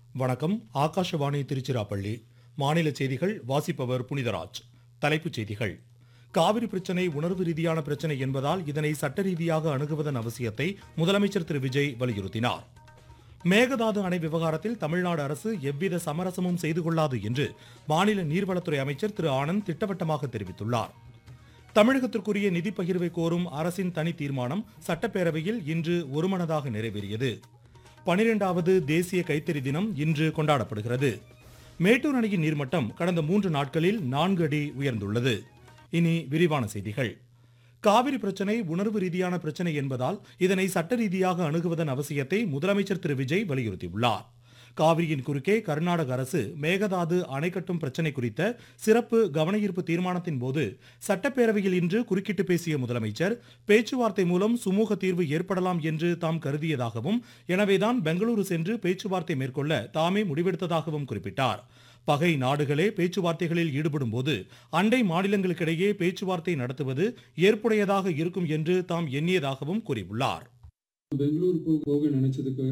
வணக்கம் ஆகாஷவாணி திருச்சிராப்பள்ளி மாநில செய்திகள் வாசிப்பவர் புனிதராஜ் தலைப்புச் செய்திகள் காவிரி பிரச்சனை உணர்வு ரீதியான பிரச்சனை என்பதால் இதனை சட்ட ரீதியாக அணுகுவதன் அவசியத்தை முதலமைச்சர் திரு விஜய் வலியுறுத்தினார் மேகதாது அணை விவகாரத்தில் தமிழ்நாடு அரசு எவ்வித சமரசமும் செய்து கொள்ளாது என்று மாநில நீர்வளத்துறை அமைச்சர் திரு ஆனந்த் திட்டவட்டமாக தெரிவித்துள்ளார் தமிழகத்திற்குரிய நிதி பகிர்வை கோரும் அரசின் தனி தீர்மானம் சட்டப்பேரவையில் இன்று ஒருமனதாக நிறைவேறியது பனிரெண்டாவது தேசிய கைத்தறி தினம் இன்று கொண்டாடப்படுகிறது மேட்டூர் அணையின் நீர்மட்டம் கடந்த மூன்று நாட்களில் நான்கு அடி உயர்ந்துள்ளது இனி விரிவான செய்திகள் காவிரி பிரச்சனை உணர்வு ரீதியான பிரச்சனை என்பதால் இதனை சட்ட ரீதியாக அணுகுவதன் அவசியத்தை முதலமைச்சர் திரு விஜய் வலியுறுத்தியுள்ளார் காவிரியின் குறுக்கே கர்நாடக அரசு மேகதாது அணை கட்டும் பிரச்சனை குறித்த சிறப்பு கவனஈர்ப்பு தீர்மானத்தின் போது சட்டப்பேரவையில் இன்று குறுக்கிட்டு பேசிய முதலமைச்சர் பேச்சுவார்த்தை மூலம் சுமூக தீர்வு ஏற்படலாம் என்று தாம் கருதியதாகவும் எனவேதான் பெங்களூரு சென்று பேச்சுவார்த்தை மேற்கொள்ள தாமே முடிவெடுத்ததாகவும் குறிப்பிட்டார் பகை நாடுகளே பேச்சுவார்த்தைகளில் ஈடுபடும் போது அண்டை மாநிலங்களுக்கிடையே பேச்சுவார்த்தை நடத்துவது ஏற்புடையதாக இருக்கும் என்று தாம் எண்ணியதாகவும் கூறியுள்ளார் பெங்களூருக்கு போக நினைச்சதுக்கு